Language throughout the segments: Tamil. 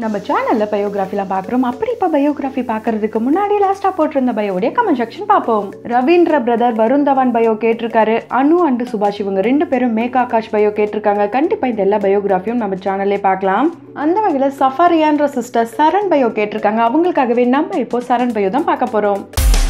நம்ம சேனலில் பயோகிராஃபிலாம் பார்க்குறோம் அப்படி இப்போ பயோகிராஃபி பார்க்கறதுக்கு முன்னாடி லாஸ்ட்டாக போட்டிருந்த பயோடைய கமெண்ட் செக்ஷன் பார்ப்போம் ரவீந்திர பிரதர் வருண் தவான் பயோ கேட்டிருக்காரு அனு அண்டு சுபாஷ் இவங்க ரெண்டு பேரும் மேக் ஆகாஷ் பயோ கேட்டிருக்காங்க கண்டிப்பாக இந்த எல்லா பயோகிராஃபியும் நம்ம சேனல்லே பார்க்கலாம் அந்த வகையில் சஃபாரியான்ற சிஸ்டர் சரண் பயோ கேட்டிருக்காங்க அவங்களுக்காகவே நம்ம இப்போ சரண் பயோ தான் பார்க்க போகிறோம்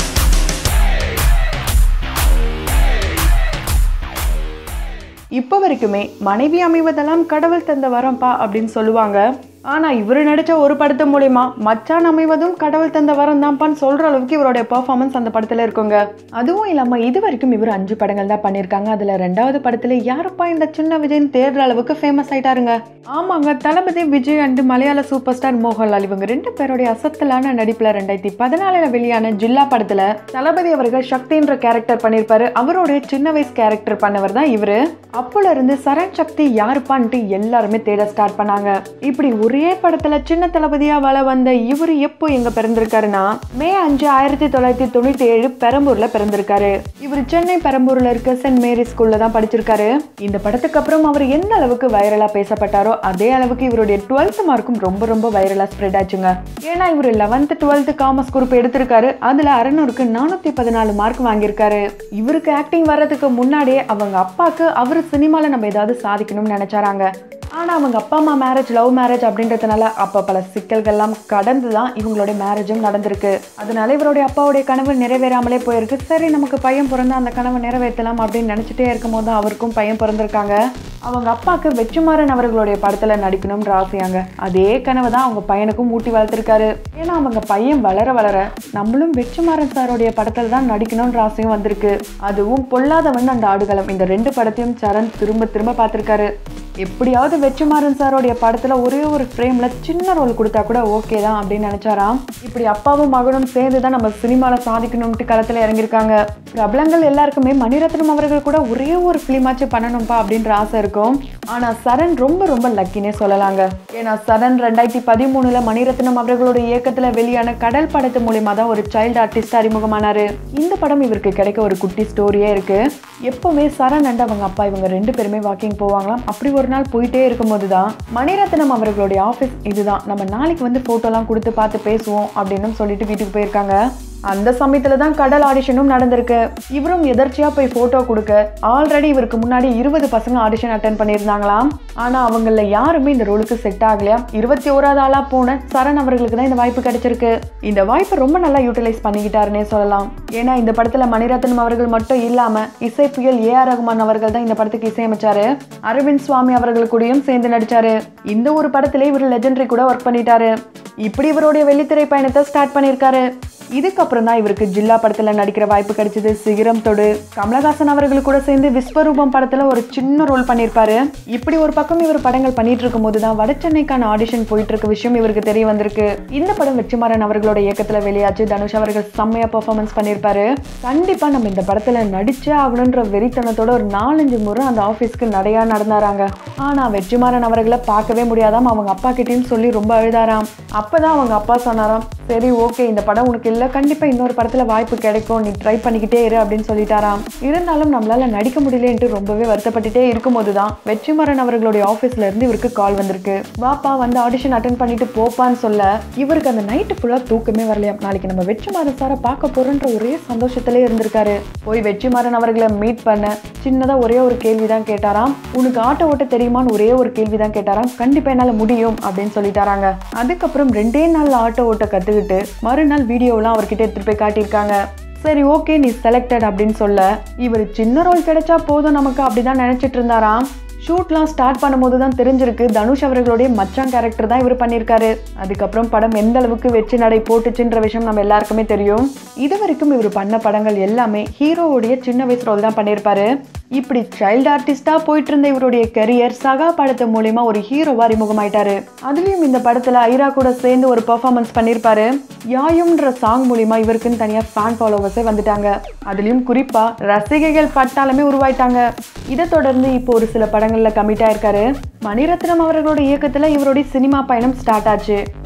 இப்போ வரைக்குமே மனைவி அமைவதெல்லாம் கடவுள் தந்த வரம்பா அப்படின்னு சொல்லுவாங்க ஆனால் இவர் நடித்த ஒரு படத்து மூலிமா மச்சான் அமைவதும் கடவுள் தந்த வரம் தான்ப்பான்னு சொல்கிற அளவுக்கு இவருடைய பெர்ஃபார்மன்ஸ் அந்த படத்தில் இருக்குங்க அதுவும் இல்லாமல் இது வரைக்கும் இவர் அஞ்சு படங்கள் தான் பண்ணியிருக்காங்க அதில் ரெண்டாவது படத்தில் யாருப்பா இந்த சின்ன விஜய்னு தேடுற அளவுக்கு ஃபேமஸ் ஆயிட்டாருங்க ஆமாங்க Thalapathy Vijay and Malayalam super star Mohanlal இவங்க ரெண்டு பேருடைய அசத்தலான நடிப்பில் ரெண்டாயிரத்தி பதினாலில் வெளியான ஜில்லா படத்தில் தளபதி அவர்கள் சக்தின்ற கேரக்டர் பண்ணியிருப்பாரு அவருடைய சின்ன வயசு கேரக்டர் பண்ணவர் தான் இவர் அப்போல இருந்து சரண் சக்தி யாருப்பான்ட்டு எல்லாருமே தேட ஸ்டார்ட் பண்ணாங்க இப்படி ஒரே படத்துல சின்ன தளபதியா வள வந்த இவர் எப்போ எங்க பிறந்திருக்காருன்னா மே அஞ்சு ஆயிரத்தி தொள்ளாயிரத்தி தொண்ணூத்தி ஏழு பெரம்பூர்ல பிறந்திருக்காரு இவர் சென்னை பெரம்பூர்ல இருக்க சென்ட் மேரி ஸ்கூல்ல தான் படிச்சிருக்காரு இந்த படத்துக்கு அப்புறம் அவர் எந்த அளவுக்கு வைரலா பேசப்பட்டாரோ அதே அளவுக்கு இவருடைய டுவெல்த் மார்க்கும் ரொம்ப ரொம்ப வைரலா ஸ்ப்ரெட் ஆச்சுங்க ஏன்னா இவர் லெவன்த் டுவெல்த் காமர்ஸ் குரூப் எடுத்திருக்காரு அதுல அறநூறுக்கு நானூத்தி பதினாலு மார்க் வாங்கியிருக்காரு இவருக்கு ஆக்டிங் வர்றதுக்கு முன்னாடியே அவங்க அப்பாக்கு அவர் சினிமால நம்ம ஏதாவது சாதிக்கணும்னு நினைச்சாராங்க ஆனால் அவங்க அப்பா அம்மா மேரேஜ் லவ் மேரேஜ் அப்படின்றதுனால அப்போ பல சிக்கல்கள்லாம் கடந்து தான் இவங்களுடைய மேரேஜும் நடந்திருக்கு அதனால இவருடைய அப்பாவுடைய கனவு நிறைவேறாமலே போயிருக்கு சரி நமக்கு பையன் பிறந்தா அந்த கனவை நிறைவேற்றலாம் அப்படின்னு நினச்சிட்டே இருக்கும்போது தான் அவருக்கும் பையன் பிறந்திருக்காங்க அவங்க அப்பாவுக்கு வெற்றிமாறன் அவர்களுடைய படத்தில் நடிக்கணும்ன்ற ஆசையாங்க அதே கனவை தான் அவங்க பையனுக்கும் ஊட்டி வளர்த்துருக்காரு ஏன்னா அவங்க பையன் வளர வளர நம்மளும் வெற்றிமாறன் சாருடைய படத்தில் தான் நடிக்கணும்ன்ற ஆசையும் வந்திருக்கு அதுவும் பொல்லாதவன் அந்த ஆடுகளம் இந்த ரெண்டு படத்தையும் சரண் திரும்ப திரும்ப பார்த்துருக்காரு எப்படியாவது வெற்றிமாறன் சாரோடைய படத்தில் ஒரே ஒரு ஃப்ரேமில் சின்ன ரோல் கொடுத்தா கூட ஓகே தான் அப்படின்னு நினச்சாராம் இப்படி அப்பாவும் மகனும் சேர்ந்து தான் நம்ம சினிமாவில் சாதிக்கணும்ட்டு களத்தில் இறங்கியிருக்காங்க பிரபலங்கள் எல்லாருக்குமே மணிரத்னம் அவர்கள் கூட ஒரே ஒரு ஃபிலிமாச்சு பண்ணணும்ப்பா அப்படின்ற ஆசை இருக்கும் ஆனால் சரண் ரொம்ப ரொம்ப லக்கினே சொல்லலாங்க ஏன்னா சரண் ரெண்டாயிரத்தி பதிமூணுல மணிரத்னம் அவர்களோட இயக்கத்தில் வெளியான கடல் படத்து மூலியமா தான் ஒரு சைல்டு ஆர்டிஸ்ட் அறிமுகமானாரு இந்த படம் இவருக்கு கிடைக்க ஒரு குட்டி ஸ்டோரியே இருக்கு எப்பவுமே சரண் அண்ட் அவங்க அப்பா இவங்க ரெண்டு பேருமே வாக்கிங் போவாங்களாம் அப்படி ஒரு நாள் போயிட்டே இருக்கும்போது தான் மணிரத்னம் அவர்களுடைய ஆஃபீஸ் இதுதான் நம்ம நாளைக்கு வந்து ஃபோட்டோலாம் கொடுத்து பார்த்து பேசுவோம் அப்படின்னு சொல்லிட்டு வீட்டுக்கு போயிருக்காங்க அந்த சமயத்துல தான் கடல் ஆடிஷனும் நடந்திருக்கு இவரும் எதர்ச்சியா போய் போட்டோ கொடுக்க ஆல்ரெடி இவருக்கு முன்னாடி இருபது பசங்க ஆடிஷன் அட்டன் பண்ணியிருந்தாங்களாம் ஆனா அவங்கள யாருமே இந்த ரோலுக்கு செட் ஆகலையா இருபத்தி ஓராவது ஆளா போன சரண் அவர்களுக்கு தான் இந்த வாய்ப்பு கிடைச்சிருக்கு இந்த வாய்ப்பை ரொம்ப நல்லா யூட்டிலைஸ் பண்ணிக்கிட்டாருன்னே சொல்லலாம் ஏன்னா இந்த படத்துல மணிரத்னம் அவர்கள் மட்டும் இல்லாம இசை புயல் ஏ ஆர் ரகுமான் அவர்கள் தான் இந்த படத்துக்கு இசையமைச்சாரு அரவிந்த் சுவாமி அவர்கள் கூடயும் சேர்ந்து நடிச்சாரு இந்த ஒரு படத்திலே இவர் லெஜெண்டரி கூட ஒர்க் பண்ணிட்டாரு இப்படி இவருடைய வெள்ளித்திரை பயணத்தை ஸ்டார்ட் பண்ணியிருக்காரு இதுக்கப்புறம் தான் இவருக்கு ஜில்லா படத்தில் நடிக்கிற வாய்ப்பு கிடைச்சது சிகரம் தொடு கமலஹாசன் அவர்கள் கூட சேர்ந்து விஸ்வரூபம் படத்தில் ஒரு சின்ன ரோல் பண்ணியிருப்பாரு இப்படி ஒரு பக்கம் இவர் படங்கள் பண்ணிட்டு இருக்கும் போது தான் வடசென்னைக்கான ஆடிஷன் போயிட்டு இருக்க விஷயம் இவருக்கு தெரிய வந்திருக்கு இந்த படம் வெற்றிமாறன் அவர்களோட இயக்கத்தில் வெளியாச்சு தனுஷ் அவர்கள் செம்மையா பெர்ஃபார்மன்ஸ் பண்ணியிருப்பாரு கண்டிப்பா நம்ம இந்த படத்துல நடிச்சே ஆகணுன்ற வெறித்தனத்தோட ஒரு நாலஞ்சு முறை அந்த ஆஃபீஸ்க்கு நடையா நடந்தாராங்க ஆனா வெற்றிமாறன் அவர்களை பார்க்கவே முடியாதாம் அவங்க அப்பா கிட்டேயும் சொல்லி ரொம்ப அழுதாராம் அப்பதான் அவங்க அப்பா சொன்னாராம் சரி ஓகே இந்த படம் உனக்கு இல்லை கண்டிப்பா இன்னொரு படத்துல வாய்ப்பு கிடைக்கும் நீ ட்ரை பண்ணிக்கிட்டே இரு அப்படின்னு சொல்லிட்டாராம் இருந்தாலும் நம்மளால நடிக்க முடியலன்ட்டு ரொம்பவே வருத்தப்பட்டுட்டே இருக்கும்போது தான் வெற்றிமாறன் அவர்களுடைய ஆஃபீஸ்ல இருந்து இவருக்கு கால் வந்திருக்கு வாப்பா வந்து ஆடிஷன் அட்டன் பண்ணிட்டு போப்பான்னு சொல்ல இவருக்கு அந்த நைட்டு ஃபுல்லா தூக்கமே வரலையாம் நாளைக்கு நம்ம வெற்றிமாறன் சாரை பார்க்க போறோன்ற ஒரே சந்தோஷத்திலே இருந்திருக்காரு போய் வெற்றிமாறன் அவர்களை மீட் பண்ண சின்னதா ஒரே ஒரு கேள்வி தான் கேட்டாராம் உனக்கு ஆட்டோ ஓட்ட தெரியுமான்னு ஒரே ஒரு கேள்வி தான் கேட்டாராம் கண்டிப்பா என்னால முடியும் அப்படின்னு சொல்லிட்டாராங்க அதுக்கப்புறம் ரெண்டே நாள்ல ஆட்டோ ஓட்ட கத்துக்கிட்டு மறுநாள் வீடியோலாம் அவர்கிட்ட எடுத்துட்டு போய் காட்டியிருக்காங்க சரி ஓகே நீ செலக்டட் அப்படின்னு சொல்ல இவர் சின்ன ரோல் கிடைச்சா போதும் நமக்கு அப்படிதான் நினைச்சிட்டு இருந்தாராம் ஷூட்லாம் ஸ்டார்ட் பண்ணும்போது தான் தெரிஞ்சிருக்கு தனுஷ் அவர்களுடைய மச்சான் கேரக்டர் தான் இவர் பண்ணியிருக்காரு அதுக்கப்புறம் படம் எந்த அளவுக்கு வெற்றி நடை போட்டுச்சுன்ற விஷயம் நம்ம எல்லாருக்குமே தெரியும் இது வரைக்கும் இவர் பண்ண படங்கள் எல்லாமே ஹீரோவுடைய சின்ன வயசு ரோல் தான் பண்ணியிருப்பாரு இப்படி சைல்டு ஆர்டிஸ்டா போயிட்டு இருந்த இவருடைய கெரியர் சகா படத்து மூலியமா ஒரு ஹீரோவா அறிமுகமாயிட்டாரு அதுலயும் இந்த படத்துல ஐரா கூட சேர்ந்து ஒரு பெர்ஃபார்மன்ஸ் பண்ணியிருப்பாரு யாயும்ன்ற சாங் மூலியமா இவருக்குன்னு தனியா ஃபேன் ஃபாலோவர்ஸே வந்துட்டாங்க அதுலயும் குறிப்பா ரசிகைகள் பட்டாளமே உருவாயிட்டாங்க இதை தொடர்ந்து இப்போ ஒரு சில படங்கள்ல கமிட் ஆயிருக்காரு மணிரத்னம் அவர்களோட இயக்கத்துல இவருடைய சினிமா பயணம் ஸ்டார்ட் ஆச்சு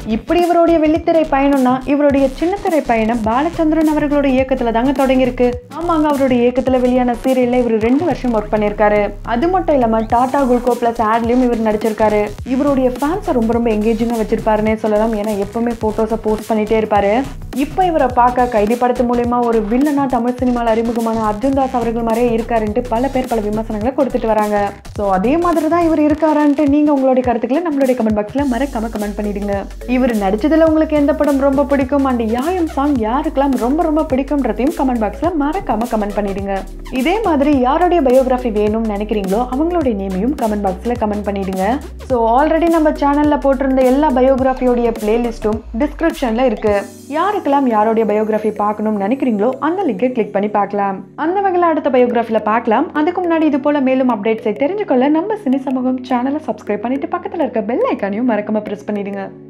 இப்படி இவருடைய வெள்ளித்திரை பயணம்னா இவருடைய சின்னத்திரை பயணம் பாலச்சந்திரன் அவர்களுடைய இயக்கத்துல தாங்க தொடங்கியிருக்கு ஆமாங்க அவருடைய இயக்கத்துல வெளியான சீரியல்ல இவர் ரெண்டு வருஷம் ஒர்க் பண்ணியிருக்காரு அது மட்டும் இல்லாம டாடா குல்கோ பிளஸ் ஆட்லயும் இவர் நடிச்சிருக்காரு இவருடைய ஃபேன்ஸை ரொம்ப ரொம்ப எங்கேஜிங்கா வச்சிருப்பாருன்னே சொல்லலாம் ஏன்னா எப்பவுமே போட்டோஸை போஸ்ட் பண்ணிட்டே இருப்பாரு இப்போ இவரை பார்க்க கைதி படத்து மூலயமா ஒரு வில்லனா தமிழ் சினிமாவில் அறிமுகமான அர்ஜுன் தாஸ் அவர்கள் மாதிரியே இருக்காருன்ட்டு பல பேர் பல விமர்சனங்களை கொடுத்துட்டு வராங்க ஸோ அதே மாதிரி தான் இவர் இருக்காரான்ட்டு நீங்க உங்களுடைய கருத்துக்களை நம்மளுடைய கமெண்ட் பாக்ஸ்ல மறக்காம கமெண்ட் பண்ணிடுங்க இவர் நடிச்சதுல உங்களுக்கு எந்த படம் ரொம்ப பிடிக்கும் அண்ட் யாயம் சாங் யாருக்கெல்லாம் ரொம்ப ரொம்ப பிடிக்கும்ன்றதையும் கமெண்ட் பாக்ஸ்ல மறக்காம கமெண்ட் பண்ணிடுங்க இதே மாதிரி யாருடைய பயோகிராஃபி வேணும்னு நினைக்கிறீங்களோ அவங்களுடைய நேமையும் கமெண்ட் பாக்ஸ்ல கமெண்ட் பண்ணிடுங்க ஸோ ஆல்ரெடி நம்ம சேனல்ல போட்டிருந்த எல்லா பயோகிராஃபியோடைய பிளேலிஸ்ட்டும் டிஸ்கிரிப்ஷன்ல இருக்கு யாருக்கெல்லாம் யாருடைய பயோகிராஃபி பார்க்கணும்னு நினைக்கிறீங்களோ அந்த லிங்கை கிளிக் பண்ணி பார்க்கலாம் அந்த வகையில் அடுத்த பயோகிராஃபில பார்க்கலாம் அதுக்கு முன்னாடி இது போல மேலும் அப்டேட்ஸை தெரிஞ்சுக்கொள்ள நம்ம சினி சமூகம் சேனலை சப்ஸ்கிரைப் பண்ணிட்டு பக்கத்தில் இருக்க பெல் ஐக்கானையும் மறக்காம ப்ரெஸ் பண்ணிடுங்க